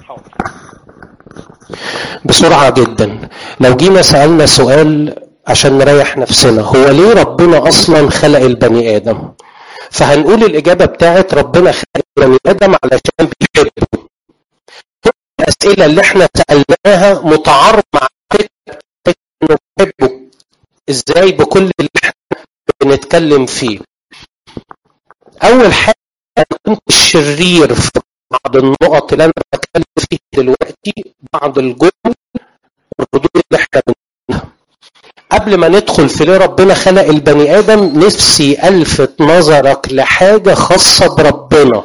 بسرعة جدا لو جينا سألنا سؤال عشان نريح نفسنا هو ليه ربنا أصلا خلق البني آدم فهنقول الإجابة بتاعت ربنا خلق البني آدم علشان بيحبه الأسئلة اللي احنا سألناها متعارض مع فكرة إنه بيحبه إزاي بكل اللي احنا بنتكلم فيه أول حاجة أنا كنت شرير في بعض النقط اللي أنا بتكلم فيها دلوقتي بعض الجمل والردود اللي احنا بنقولها قبل ما ندخل في ليه ربنا خلق البني آدم نفسي ألفت نظرك لحاجة خاصة بربنا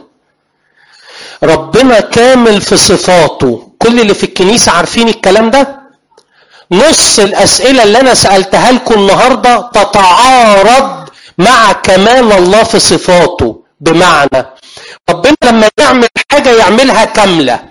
ربنا كامل في صفاته كل اللي في الكنيسة عارفين الكلام ده نص الأسئلة اللي أنا سألتها لكم النهاردة تتعارض مع كمال الله في صفاته بمعنى ربنا لما يعمل حاجة يعملها كاملة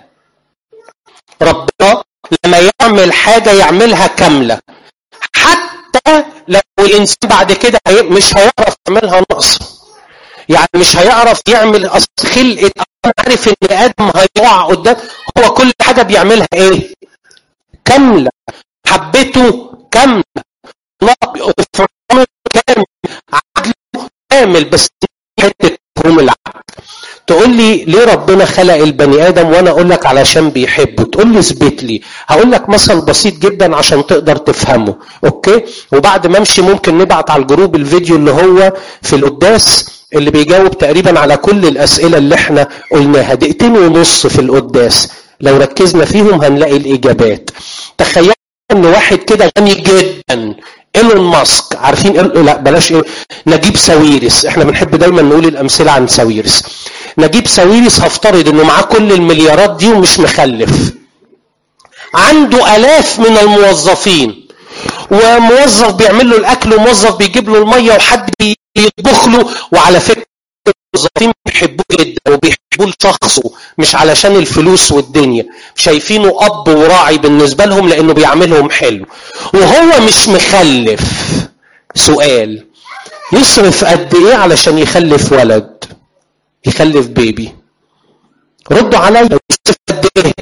ربنا لما يعمل حاجة يعملها كاملة حتى لو الإنسان بعد كده مش هيعرف يعملها ناقصة يعني مش هيعرف يعمل أصل خلقة أنا عارف إن آدم هيقع قدام هو كل حاجة بيعملها إيه؟ كاملة حبته كاملة غفرانه كامل عدله كامل بس حتة مفهوم العدل تقول لي ليه ربنا خلق البني ادم وانا اقول لك علشان بيحبه تقول لي اثبت لي هقول لك مثل بسيط جدا عشان تقدر تفهمه اوكي وبعد ما امشي ممكن نبعت على الجروب الفيديو اللي هو في القداس اللي بيجاوب تقريبا على كل الاسئله اللي احنا قلناها دقيقتين ونص في القداس لو ركزنا فيهم هنلاقي الاجابات تخيل ان واحد كده غني جدا ايلون ماسك عارفين إل... لا بلاش إيه؟ نجيب ساويرس احنا بنحب دايما نقول الامثله عن ساويرس نجيب ساويرس هفترض انه معاه كل المليارات دي ومش مخلف عنده الاف من الموظفين وموظف بيعمل له الاكل وموظف بيجيب له الميه وحد بيطبخ له وعلى فكره الموظفين بيحبوه جدا وبيحبوه لشخصه مش علشان الفلوس والدنيا شايفينه اب وراعي بالنسبه لهم لانه بيعملهم حلو وهو مش مخلف سؤال يصرف قد ايه علشان يخلف ولد يخلف بيبي ردوا عليا يصرف قد ايه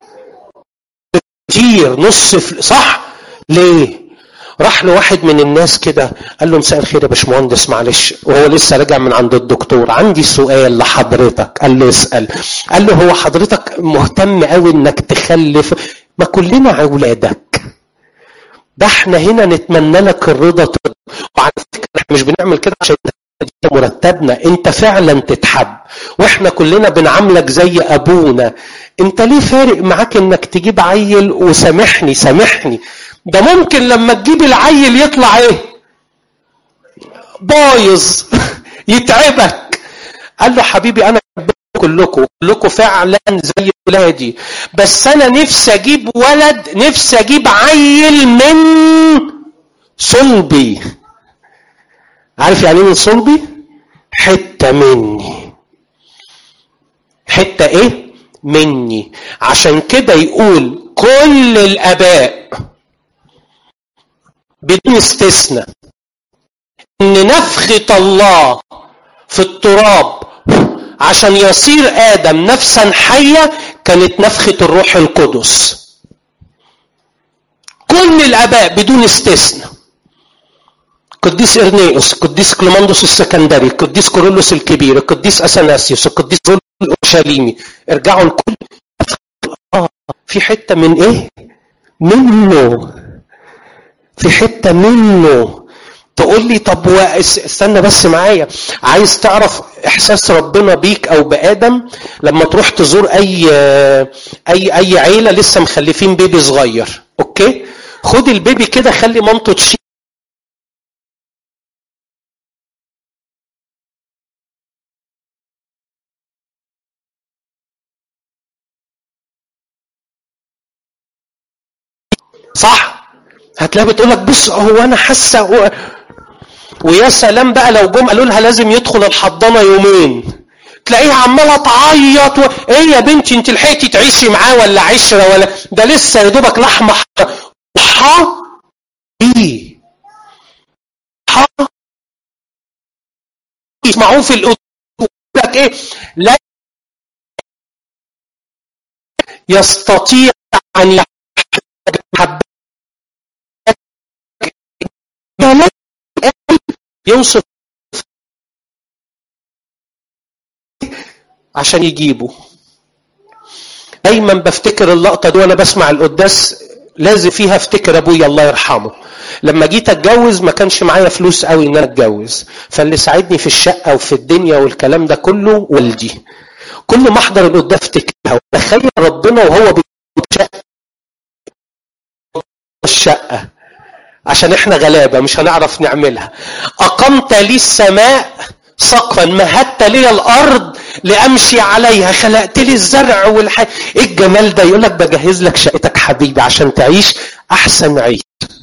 كتير نص فل... صح ليه راح لواحد من الناس كده قال له مساء الخير يا باشمهندس معلش وهو لسه راجع من عند الدكتور عندي سؤال لحضرتك قال له اسال قال له هو حضرتك مهتم قوي انك تخلف ما كلنا اولادك ده احنا هنا نتمنى لك الرضا وعلى فكره احنا مش بنعمل كده عشان مرتبنا انت فعلا تتحب واحنا كلنا بنعاملك زي ابونا انت ليه فارق معاك انك تجيب عيل وسامحني سامحني ده ممكن لما تجيب العيل يطلع ايه بايظ يتعبك قال له حبيبي انا كلكم كلكم فعلا زي ولادي بس انا نفسي اجيب ولد نفسي اجيب عيل من صلبي عارف يعني ايه من صلبي حته مني حته ايه مني عشان كده يقول كل الاباء بدون استثناء ان نفخه الله في التراب عشان يصير ادم نفسا حيه كانت نفخه الروح القدس كل الاباء بدون استثناء قديس إرنيوس قديس كليماندوس السكندري قديس كورولوس الكبير القديس أثناسيوس القديس رول الأورشليمي ارجعوا الكل آه في حتة من إيه؟ منه في حتة منه تقول لي طب استنى بس معايا عايز تعرف احساس ربنا بيك او بادم لما تروح تزور اي اي اي عيله لسه مخلفين بيبي صغير اوكي خد البيبي كده خلي مامته تشيل صح هتلاقيها بتقول لك بص هو انا حاسه و... ويا سلام بقى لو جم قالوا لها لازم يدخل الحضانه يومين تلاقيها عماله تعيط و... ايه يا بنتي انت لحقتي تعيشي معاه ولا عشره ولا ده لسه يا دوبك لحمه ح بيه ح يسمعوه في الأذن لك ايه لا يستطيع ان يوصف عشان يجيبه دايما بفتكر اللقطه دي وانا بسمع القداس لازم فيها افتكر ابويا الله يرحمه لما جيت اتجوز ما كانش معايا فلوس قوي ان انا اتجوز فاللي ساعدني في الشقه وفي الدنيا والكلام ده كله والدي كل ما احضر القداس افتكرها وتخيل ربنا وهو بيشق الشقه عشان احنا غلابه مش هنعرف نعملها اقمت لي السماء سقفا مهدت لي الارض لامشي عليها خلقت لي الزرع والح ايه الجمال ده يقول لك بجهز لك شقتك حبيبي عشان تعيش احسن عيش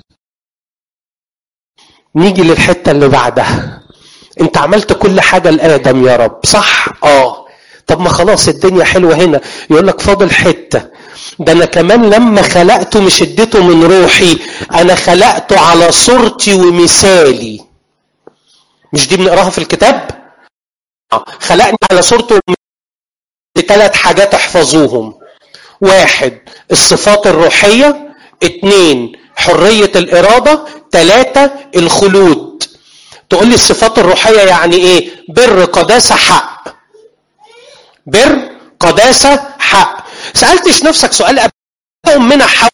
نيجي للحته اللي بعدها انت عملت كل حاجه لادم يا رب صح اه طب ما خلاص الدنيا حلوه هنا يقول لك فاضل حته ده انا كمان لما خلقته مش اديته من روحي انا خلقته على صورتي ومثالي مش دي بنقراها في الكتاب خلقني على صورته ثلاث حاجات احفظوهم واحد الصفات الروحية اتنين حرية الإرادة ثلاثة الخلود تقول لي الصفات الروحية يعني ايه بر قداسة حق بر قداسة حق سألتش نفسك سؤال قبل أمنا حق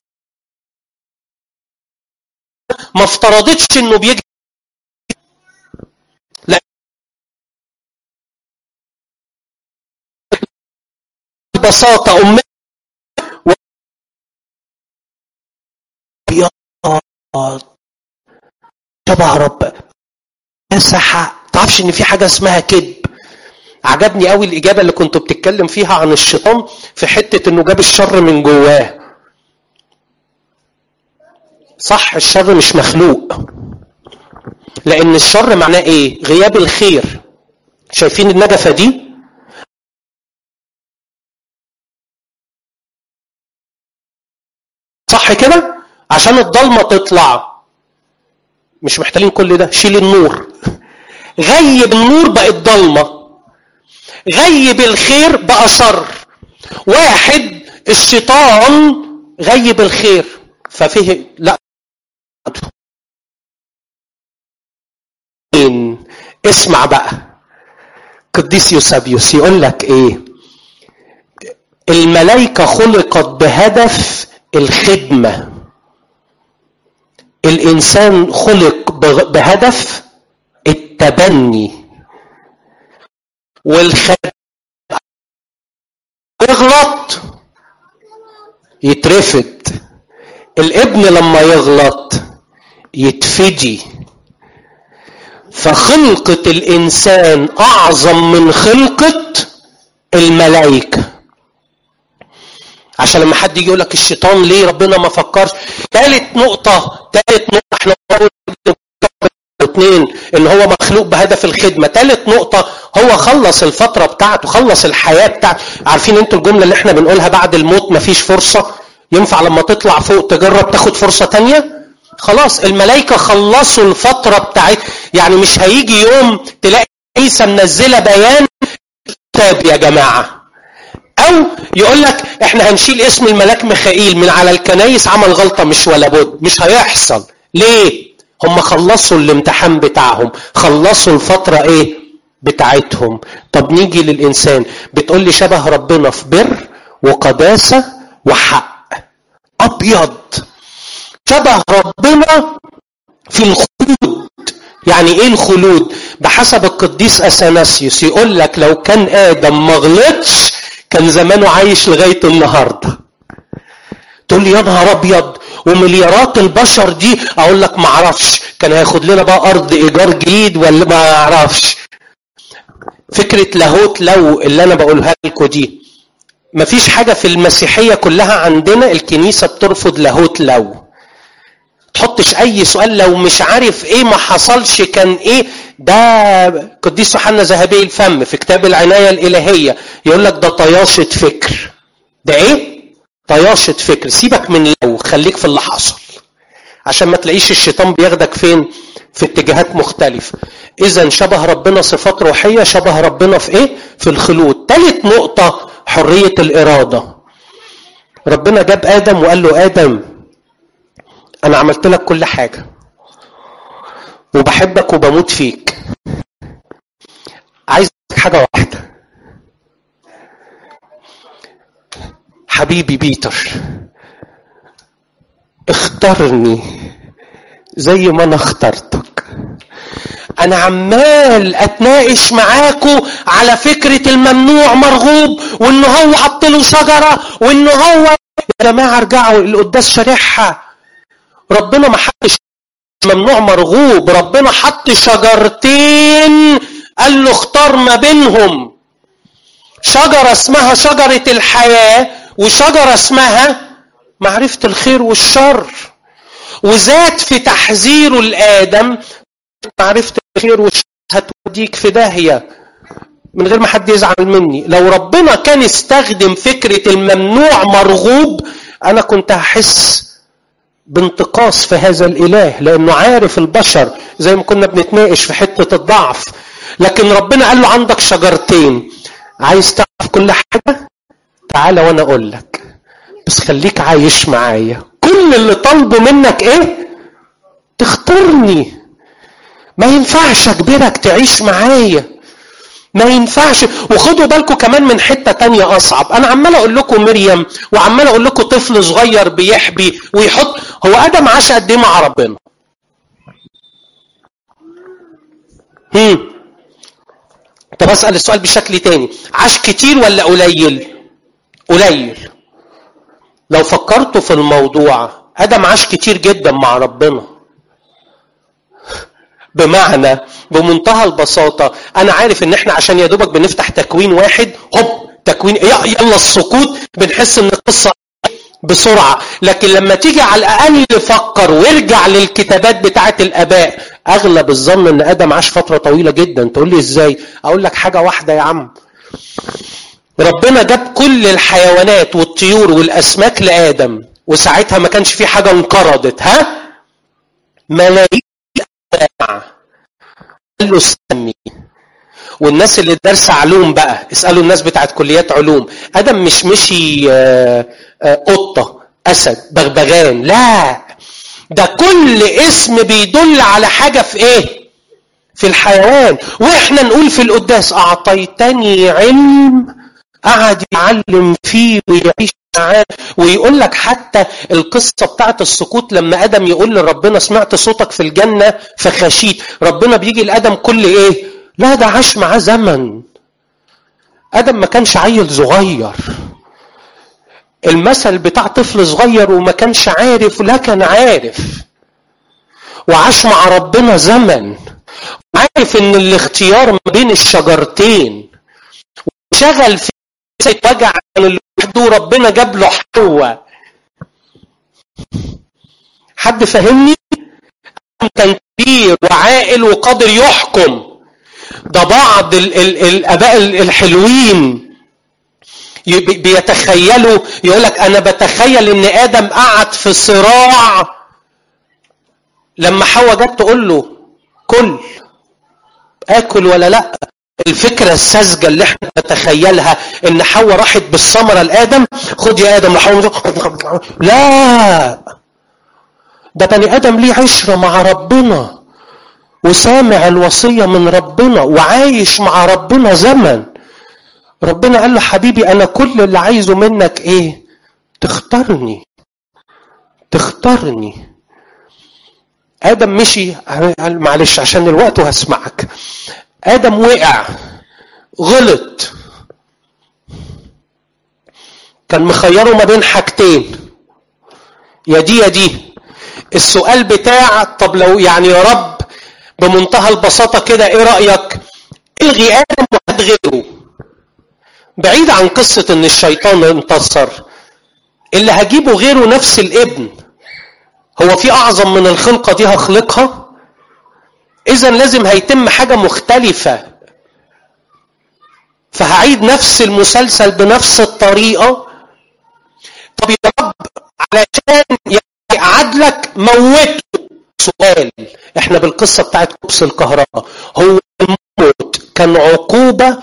ما افترضتش انه بيجي لا ببساطة أمنا شبه رب مسح تعرفش ان في حاجة اسمها كذب عجبني قوي الإجابة اللي كنتوا بتتكلم فيها عن الشيطان في حتة انه جاب الشر من جواه صح الشر مش مخلوق لان الشر معناه ايه غياب الخير شايفين النجفة دي صح كده عشان الضلمة تطلع مش محتاجين كل ده شيل النور غيب النور بقت ضلمة غيب الخير بقى شر واحد الشيطان غيب الخير ففيه لا اسمع بقى قديس يوسابيوس يقول لك ايه الملائكة خلقت بهدف الخدمة الإنسان خلق بهدف التبني والخدمة يغلط يترفد الابن لما يغلط يتفدي فخلقة الإنسان أعظم من خلقة الملائكة عشان لما حد يجي يقول لك الشيطان ليه ربنا ما فكرش ثالث نقطة ثالث نقطة احنا اثنين ان هو مخلوق بهدف الخدمة ثالث نقطة هو خلص الفترة بتاعته خلص الحياة بتاعته عارفين انتوا الجملة اللي احنا بنقولها بعد الموت مفيش فرصة ينفع لما تطلع فوق تجرب تاخد فرصة تانية خلاص الملائكة خلصوا الفترة بتاعت يعني مش هيجي يوم تلاقي عيسى منزلة بيان كتاب يا جماعة او يقول لك احنا هنشيل اسم الملاك ميخائيل من على الكنايس عمل غلطة مش ولا بد مش هيحصل ليه هم خلصوا الامتحان بتاعهم خلصوا الفترة ايه بتاعتهم طب نيجي للإنسان بتقول لي شبه ربنا في بر وقداسة وحق أبيض شبه ربنا في الخلود يعني ايه الخلود بحسب القديس اثناسيوس يقول لك لو كان ادم ما غلطش كان زمانه عايش لغايه النهارده تقول لي يا نهار ابيض ومليارات البشر دي اقول لك ما اعرفش كان هياخد لنا بقى ارض ايجار جديد ولا ما اعرفش فكره لاهوت لو اللي انا بقولها لكم دي مفيش حاجه في المسيحيه كلها عندنا الكنيسه بترفض لاهوت لو تحطش اي سؤال لو مش عارف ايه ما حصلش كان ايه ده قديس يوحنا ذهبي الفم في كتاب العنايه الالهيه يقول لك ده طياشه فكر ده ايه طياشه فكر سيبك من لو خليك في اللي حصل عشان ما تلاقيش الشيطان بياخدك فين في اتجاهات مختلفة إذا شبه ربنا صفات روحية شبه ربنا في إيه؟ في الخلود ثالث نقطة حرية الإرادة ربنا جاب ادم وقال له ادم انا عملت لك كل حاجه وبحبك وبموت فيك عايز حاجه واحده حبيبي بيتر اختارني زي ما انا اخترتك انا عمال اتناقش معاكو على فكرة الممنوع مرغوب وان هو حط له شجرة وان هو يا جماعة ارجعوا القداس شارحها ربنا ما حطش ممنوع مرغوب ربنا حط شجرتين قال له اختار ما بينهم شجرة اسمها شجرة الحياة وشجرة اسمها معرفة الخير والشر وزاد في تحذيره لآدم معرفة الخير والشر هتوديك في داهية من غير ما حد يزعل مني لو ربنا كان استخدم فكرة الممنوع مرغوب أنا كنت هحس بانتقاص في هذا الإله لأنه عارف البشر زي ما كنا بنتناقش في حتة الضعف لكن ربنا قال له عندك شجرتين عايز تعرف كل حاجة تعالى وأنا أقول لك بس خليك عايش معايا كل اللي طالبه منك ايه تختارني ما ينفعش اجبرك تعيش معايا ما ينفعش وخدوا بالكم كمان من حته تانية اصعب انا عمال اقول لكم مريم وعمال اقول لكم طفل صغير بيحبي ويحط هو ادم عاش قد ايه مع ربنا هم طب اسال السؤال بشكل تاني عاش كتير ولا قليل قليل لو فكرتوا في الموضوع ادم عاش كتير جدا مع ربنا بمعنى بمنتهى البساطه انا عارف ان احنا عشان يا دوبك بنفتح تكوين واحد هوب تكوين يلا السقوط بنحس ان القصه بسرعه لكن لما تيجي على الاقل فكر وارجع للكتابات بتاعه الاباء اغلب الظن ان ادم عاش فتره طويله جدا تقول لي ازاي اقول لك حاجه واحده يا عم ربنا جاب كل الحيوانات والطيور والاسماك لادم وساعتها ما كانش في حاجه انقرضت ها ملايين قال له سمي والناس اللي دارسه علوم بقى اسالوا الناس بتاعت كليات علوم ادم مش مشي قطه اسد بغبغان لا ده كل اسم بيدل على حاجه في ايه في الحيوان واحنا نقول في القداس اعطيتني علم قعد يعلم فيه ويعيش معاه ويقول لك حتى القصه بتاعت السقوط لما ادم يقول لربنا سمعت صوتك في الجنه فخشيت ربنا بيجي لادم كل ايه لا ده عاش معاه زمن ادم ما كانش عيل صغير المثل بتاع طفل صغير وما كانش عارف لا كان عارف وعاش مع ربنا زمن عارف ان الاختيار ما بين الشجرتين شغل في يتوجع عن لوحده ربنا جاب له حواء حد فهمني كان كبير وعاقل وقادر يحكم ده بعض ال ال الاباء الحلوين بيتخيلوا يقول لك انا بتخيل ان ادم قعد في صراع لما حواء جت تقول له كل اكل ولا لا الفكره الساذجه اللي احنا نتخيلها ان حواء راحت بالثمره لادم خد يا ادم لحواء لا ده بني ادم ليه عشره مع ربنا وسامع الوصيه من ربنا وعايش مع ربنا زمن ربنا قال له حبيبي انا كل اللي عايزه منك ايه تختارني تختارني ادم مشي معلش عشان الوقت وهسمعك ادم وقع غلط كان مخيره ما بين حاجتين يا دي يا دي السؤال بتاع طب لو يعني يا رب بمنتهى البساطة كده ايه رأيك الغي ادم وهات غيره بعيد عن قصة ان الشيطان انتصر اللي هجيبه غيره نفس الابن هو في اعظم من الخلقة دي هخلقها اذا لازم هيتم حاجة مختلفة فهعيد نفس المسلسل بنفس الطريقة طب يا رب علشان يعني عدلك موته سؤال احنا بالقصة بتاعت كبس الكهرباء هو الموت كان عقوبة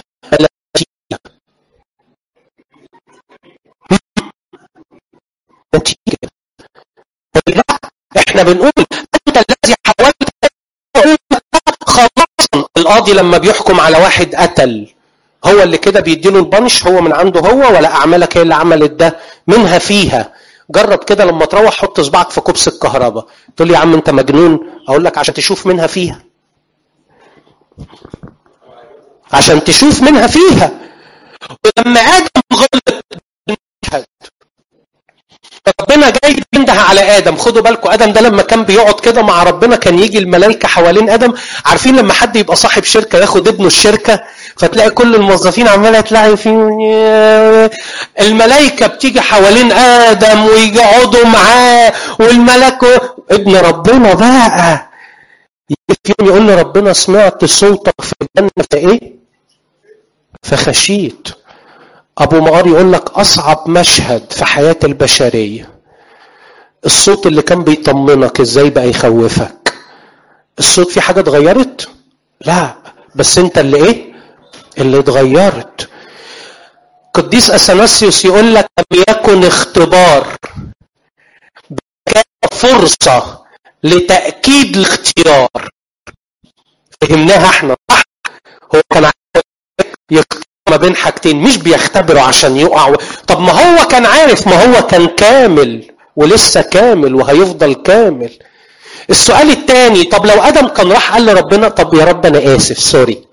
احنا بنقول انت الذي حولت خلاصا القاضي لما بيحكم على واحد قتل هو اللي كده بيديله البنش هو من عنده هو ولا اعمالك هي اللي عملت ده منها فيها جرب كده لما تروح حط صباعك في كوبس الكهرباء تقول لي يا عم انت مجنون اقول لك عشان تشوف منها فيها عشان تشوف منها فيها ولما ادم غلط المشهد ربنا جاي ينده على ادم خدوا بالكم ادم ده لما كان بيقعد كده مع ربنا كان يجي الملائكه حوالين ادم عارفين لما حد يبقى صاحب شركه ياخد ابنه الشركه فتلاقي كل الموظفين عماله تلاقي في الملائكه بتيجي حوالين ادم ويقعدوا معاه والملك ابن ربنا بقى يجي في يوم يقول لربنا سمعت صوتك في الجنه فايه؟ فخشيت ابو مقار يقول لك اصعب مشهد في حياه البشريه الصوت اللي كان بيطمنك ازاي بقى يخوفك الصوت في حاجه اتغيرت لا بس انت اللي ايه اللي اتغيرت قديس اثناسيوس يقول لك لم يكن اختبار كان فرصه لتاكيد الاختيار فهمناها احنا صح هو كان يختار ما بين حاجتين مش بيختبروا عشان يقع طب ما هو كان عارف ما هو كان كامل ولسه كامل وهيفضل كامل السؤال الثاني طب لو ادم كان راح قال لربنا طب يا رب انا اسف سوري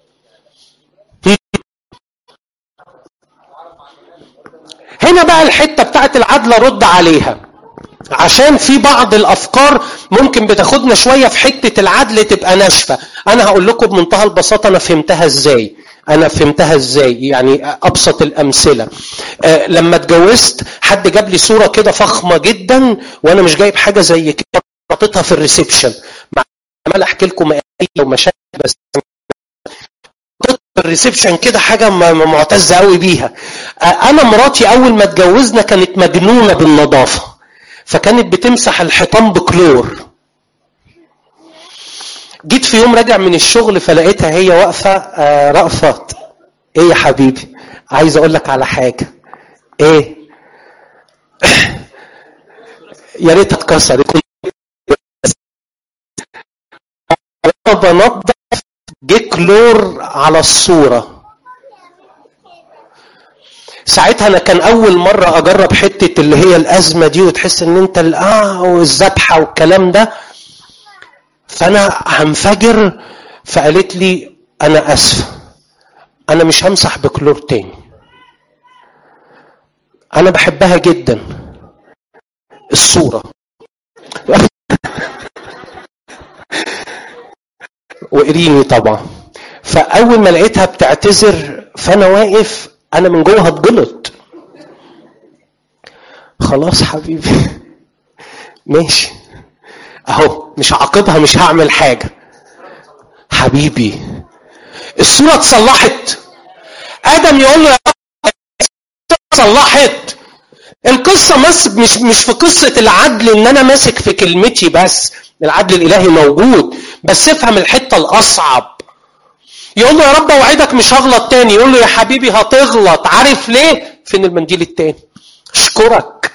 هنا بقى الحته بتاعت العدل رد عليها عشان في بعض الافكار ممكن بتاخدنا شويه في حته العدل تبقى ناشفه انا هقول لكم بمنتهى البساطه انا فهمتها ازاي انا فهمتها ازاي يعني ابسط الامثله أه لما اتجوزت حد جاب لي صوره كده فخمه جدا وانا مش جايب حاجه زي كده حطيتها في الريسبشن عمال احكي لكم ومشاكل بس في الريسبشن كده حاجه معتزه قوي بيها أه انا مراتي اول ما اتجوزنا كانت مجنونه بالنظافه فكانت بتمسح الحيطان بكلور جيت في يوم راجع من الشغل فلقيتها هي واقفه آه رأفت ايه يا حبيبي عايز اقول لك على حاجه ايه يا ريت اتكسر يكون انا بنضف جه كلور على الصوره ساعتها انا كان اول مره اجرب حته اللي هي الازمه دي وتحس ان انت اه والذبحه والكلام ده فانا هنفجر فقالت لي انا اسفه انا مش همسح بكلور تاني انا بحبها جدا الصوره وقريني طبعا فاول ما لقيتها بتعتذر فانا واقف انا من جوه هتجلط خلاص حبيبي ماشي اهو مش هعاقبها مش هعمل حاجه حبيبي الصوره اتصلحت ادم يقول له يا اتصلحت القصة مش مش مش في قصة العدل إن أنا ماسك في كلمتي بس، العدل الإلهي موجود، بس افهم الحتة الأصعب. يقول له يا رب اوعدك مش هغلط تاني يقول له يا حبيبي هتغلط عارف ليه فين المنديل التاني اشكرك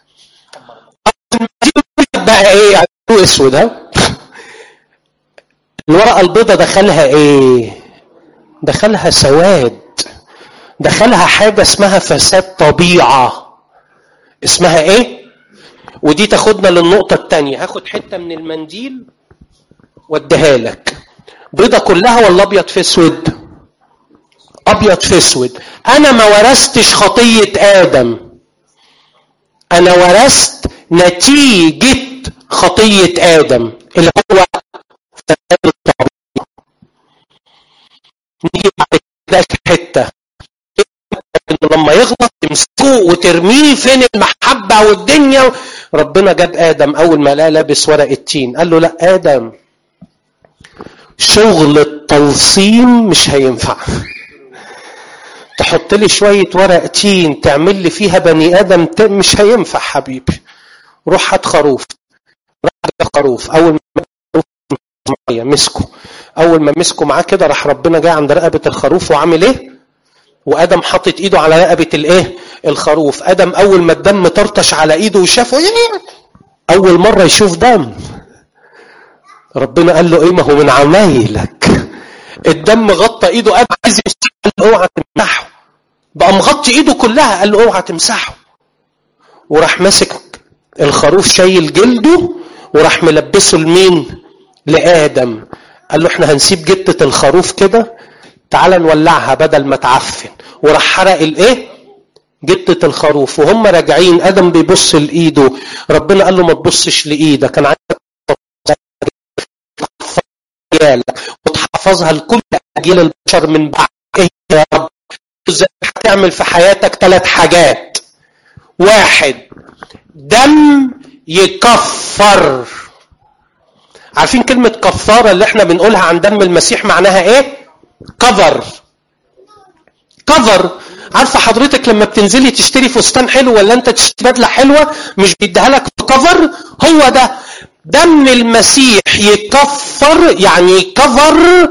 المنديل بقى ايه يعني اسود ها الورقه البيضاء دخلها ايه دخلها سواد دخلها حاجه اسمها فساد طبيعه اسمها ايه ودي تاخدنا للنقطه الثانيه هاخد حته من المنديل واديها لك بيضة كلها ولا ابيض في اسود ابيض في اسود انا ما ورثتش خطيه ادم انا ورثت نتيجه خطيه ادم اللي هو فساد الطبيعه نيجي بعد كده حته انه لما يغلط تمسكوه وترميه فين المحبه والدنيا ربنا جاب ادم اول ما لقاه لابس ورق التين قال له لا ادم شغل التلصيم مش هينفع تحط لي شوية ورق تين تعمل لي فيها بني آدم مش هينفع حبيبي روح هات خروف راح خروف أول ما مسكه أول ما مسكه معاه كده راح ربنا جاي عند رقبة الخروف وعامل إيه؟ وآدم حاطط إيده على رقبة الإيه؟ الخروف آدم أول ما الدم طرطش على إيده وشافه اول مره يشوف دم ربنا قال له ايه ما هو من عمايلك الدم غطى ايده قام عايز يمسحه قال له اوعى تمسحه بقى مغطي ايده كلها قال له اوعى تمسحه وراح ماسك الخروف شايل جلده وراح ملبسه لمين لادم قال له احنا هنسيب جتة الخروف كده تعال نولعها بدل ما تعفن وراح حرق الايه جتة الخروف وهم راجعين ادم بيبص لايده ربنا قال له ما تبصش لايدك انا عايزك وتحفظها لكل اجيال البشر من بعد ايه يا رب ازاي هتعمل في حياتك ثلاث حاجات واحد دم يكفر عارفين كلمة كفارة اللي احنا بنقولها عن دم المسيح معناها ايه؟ كفر كفر عارفة حضرتك لما بتنزلي تشتري فستان حلو ولا انت تشتري بدلة حلوة مش بيديها لك كفر هو ده دم المسيح يكفر يعني يكفر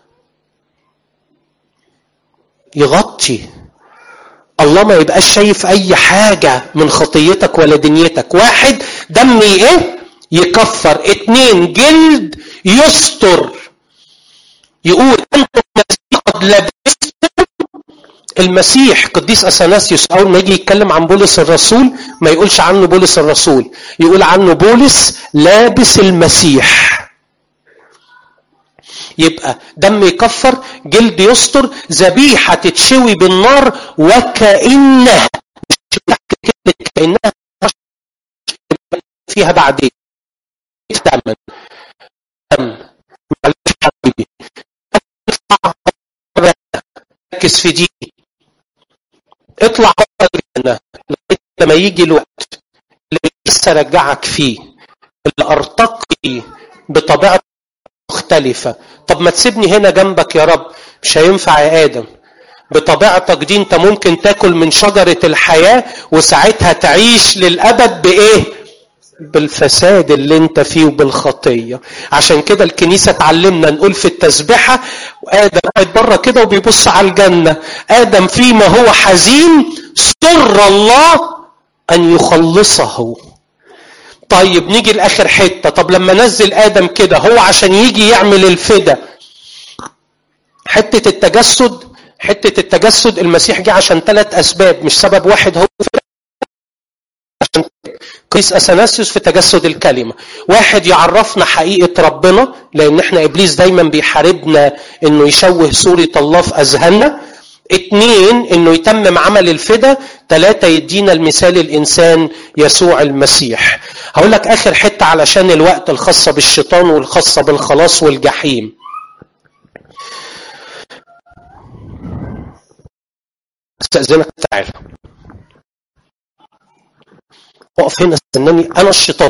يغطي الله ما يبقاش شايف اي حاجة من خطيتك ولا دنيتك واحد دم ايه يكفر اتنين جلد يستر يقول انتم قد لبستم المسيح قديس اثناسيوس اول ما يجي يتكلم عن بولس الرسول ما يقولش عنه بولس الرسول يقول عنه بولس لابس المسيح يبقى دم يكفر جلد يستر ذبيحه تتشوي بالنار وكانها كانها فيها بعدين دم دم معلش حبيبي ركز في دي اطلع بره الجنه لما يجي الوقت اللي لسه رجعك فيه اللي ارتقي بطبيعه مختلفة طب ما تسيبني هنا جنبك يا رب مش هينفع يا آدم بطبيعتك دي انت ممكن تاكل من شجرة الحياة وساعتها تعيش للأبد بإيه بالفساد اللي انت فيه وبالخطية عشان كده الكنيسة تعلمنا نقول في التسبحة آدم قاعد بره كده وبيبص على الجنة آدم فيما هو حزين سر الله أن يخلصه طيب نيجي لاخر حته طب لما نزل ادم كده هو عشان يجي يعمل الفدا حته التجسد حته التجسد المسيح جه عشان ثلاث اسباب مش سبب واحد هو عشان قيس اثناسيوس في تجسد الكلمه واحد يعرفنا حقيقه ربنا لان احنا ابليس دايما بيحاربنا انه يشوه صوره الله في اذهاننا اتنين انه يتمم عمل الفدا تلاتة يدينا المثال الانسان يسوع المسيح هقول لك اخر حتة علشان الوقت الخاصة بالشيطان والخاصة بالخلاص والجحيم استأذنك تعالى اقف هنا استناني انا الشيطان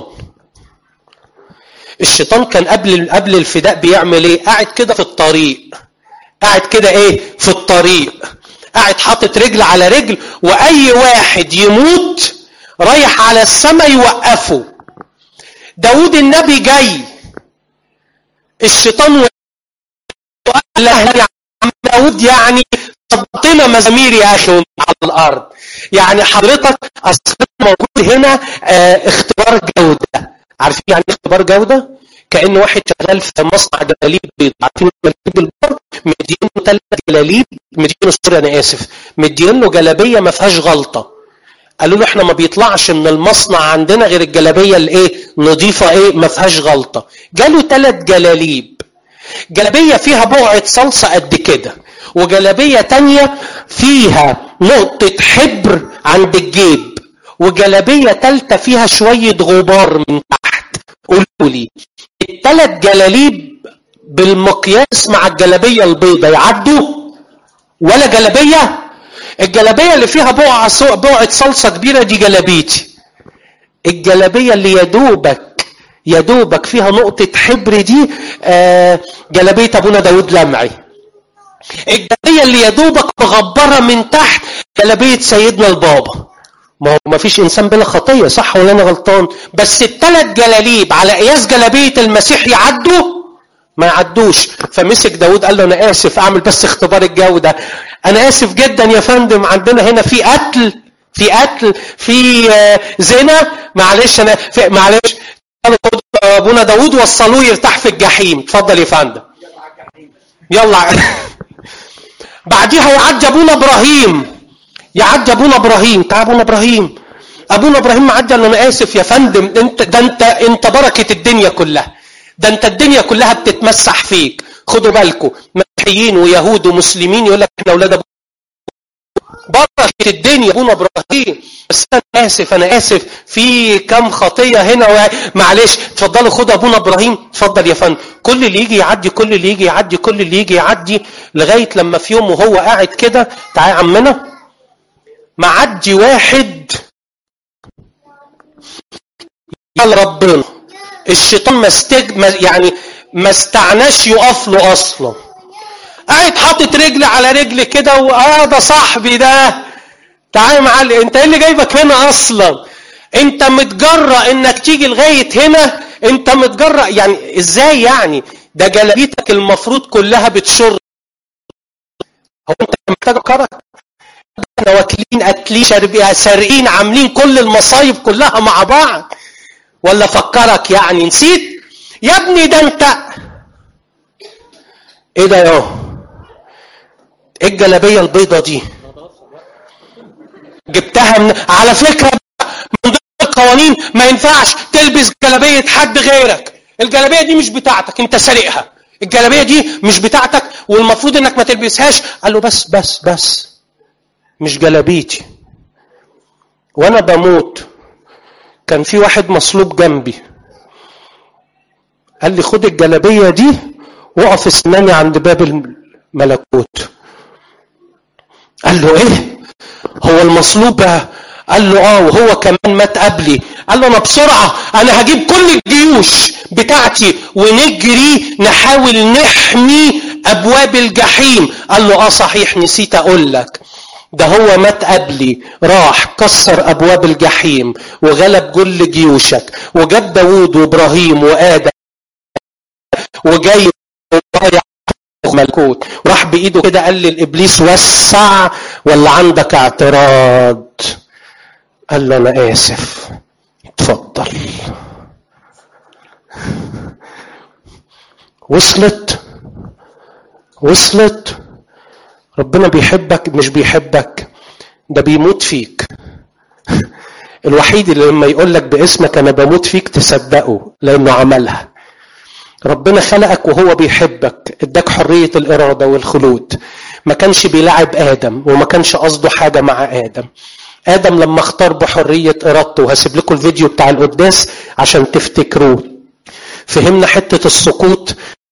الشيطان كان قبل قبل الفداء بيعمل ايه قاعد كده في الطريق قاعد كده ايه في الطريق قاعد حاطط رجل على رجل واي واحد يموت رايح على السماء يوقفه داود النبي جاي الشيطان وقال له يا عم داود يعني صدتنا مزامير يا اخي وانت على الارض يعني حضرتك اصلا موجود هنا اه اختبار جوده عارفين يعني اختبار جوده كان واحد شغال في مصنع جلاليب بيض عارفين جلاليب البر مدينه ثلاث جلاليب مدينه سوري انا اسف مدين له جلابيه ما فيهاش غلطه قالوا له احنا ما بيطلعش من المصنع عندنا غير الجلابيه الايه نظيفه ايه ما فيهاش غلطه جاله ثلاث جلاليب جلابيه فيها بقعه صلصه قد كده وجلابيه تانية فيها نقطه حبر عند الجيب وجلابيه ثالثه فيها شويه غبار من تحت قولوا لي الثلاث جلاليب بالمقياس مع الجلابيه البيضاء يعدوا ولا جلابيه الجلابيه اللي فيها بقعه بقعه صلصه كبيره دي جلابيتي الجلابيه اللي يا دوبك يا دوبك فيها نقطه حبر دي آه جلابيه ابونا داود لمعي الجلابيه اللي يا دوبك مغبره من تحت جلابيه سيدنا البابا ما هو ما فيش انسان بلا خطيه صح ولا انا غلطان بس الثلاث جلاليب على قياس جلابيه المسيح يعدوا ما يعدوش فمسك داود قال له انا اسف اعمل بس اختبار الجوده انا اسف جدا يا فندم عندنا هنا في قتل في قتل في آه، زنا معلش انا في معلش قالوا خد ابونا داوود وصلوه يرتاح في الجحيم اتفضل يا فندم يلا بعديها يعدي ابونا ابراهيم يعدي ابونا ابراهيم تعال ابونا ابراهيم ابونا ابراهيم معدي قال له انا اسف يا فندم انت ده انت انت بركه الدنيا كلها ده انت الدنيا كلها بتتمسح فيك خدوا بالكم مسيحيين ويهود ومسلمين يقول لك احنا اولاد ابونا بركه الدنيا ابونا ابراهيم بس انا اسف انا اسف في كم خطيه هنا و... معلش اتفضلوا خدوا ابونا ابراهيم اتفضل يا فندم كل اللي يجي يعدي كل اللي يجي يعدي كل اللي يجي يعدي لغايه لما في يوم وهو قاعد كده تعالى يا عمنا معدي واحد قال ربنا الشيطان ما استج... ما يعني ما استعناش يقف له اصلا قاعد حاطط رجل على رجل كده واه ده صاحبي ده تعالى يا معلم انت ايه اللي جايبك هنا اصلا انت متجرأ انك تيجي لغايه هنا انت متجرأ يعني ازاي يعني ده جلابيتك المفروض كلها بتشر هو انت محتاج كرك احنا واكلين اكلين شاربين سارقين عاملين كل المصايب كلها مع بعض ولا فكرك يعني نسيت يا ابني ده انت ايه ده يا ايه الجلابيه البيضه دي جبتها من على فكره من ضمن القوانين ما ينفعش تلبس جلابيه حد غيرك الجلابيه دي مش بتاعتك انت سارقها الجلابيه دي مش بتاعتك والمفروض انك ما تلبسهاش قال له بس بس بس مش جلابيتي وانا بموت كان في واحد مصلوب جنبي قال لي خد الجلابيه دي وقف اسناني عند باب الملكوت قال له ايه هو المصلوب قال له اه وهو كمان مات قبلي قال له انا بسرعه انا هجيب كل الجيوش بتاعتي ونجري نحاول نحمي ابواب الجحيم قال له اه صحيح نسيت اقول لك ده هو مات قبلي راح كسر ابواب الجحيم وغلب كل جيوشك وجاب داوود وابراهيم وادم وجاي ملكوت راح بايده كده قال للابليس وسع ولا عندك اعتراض قال له انا اسف اتفضل وصلت وصلت ربنا بيحبك مش بيحبك ده بيموت فيك الوحيد اللي لما يقول لك باسمك انا بموت فيك تصدقه لانه عملها ربنا خلقك وهو بيحبك اداك حرية الإرادة والخلود ما كانش بيلعب آدم وما كانش قصده حاجة مع آدم آدم لما اختار بحرية إرادته وهسيب لكم الفيديو بتاع القداس عشان تفتكروه فهمنا حتة السقوط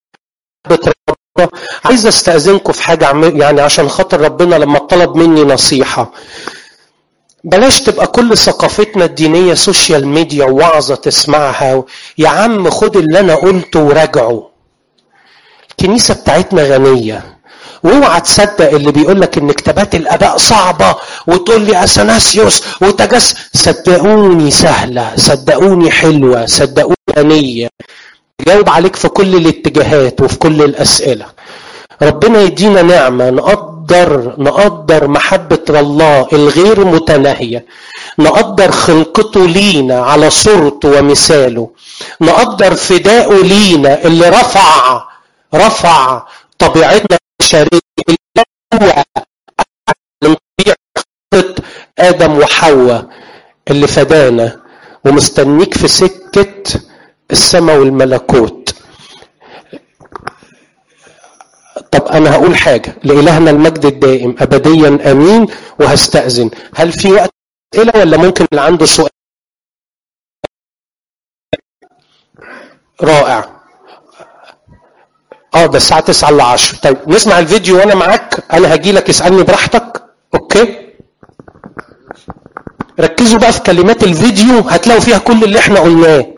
عايز استأذنكم في حاجة يعني عشان خاطر ربنا لما طلب مني نصيحة بلاش تبقى كل ثقافتنا الدينية سوشيال ميديا ووعظة تسمعها يا عم خد اللي أنا قلته وراجعه الكنيسة بتاعتنا غنية واوعى تصدق اللي بيقول لك ان كتابات الاباء صعبه وتقول لي اثناسيوس وتجس صدقوني سهله صدقوني حلوه صدقوني غنيه جاوب عليك في كل الاتجاهات وفي كل الاسئله ربنا يدينا نعمه نقدر نقدر محبه الله الغير متناهيه نقدر خلقته لينا على صورته ومثاله نقدر فدائه لينا اللي رفع رفع طبيعتنا البشريه اللي من طبيعه ادم وحواء اللي فدانا ومستنيك في سكه السماء والملكوت طب انا هقول حاجه لالهنا المجد الدائم ابديا امين وهستاذن هل في وقت اسئله ولا ممكن اللي عنده سؤال رائع اه ده الساعه 9 ل 10 طيب نسمع الفيديو وانا معاك انا هجي لك اسالني براحتك اوكي ركزوا بقى في كلمات الفيديو هتلاقوا فيها كل اللي احنا قلناه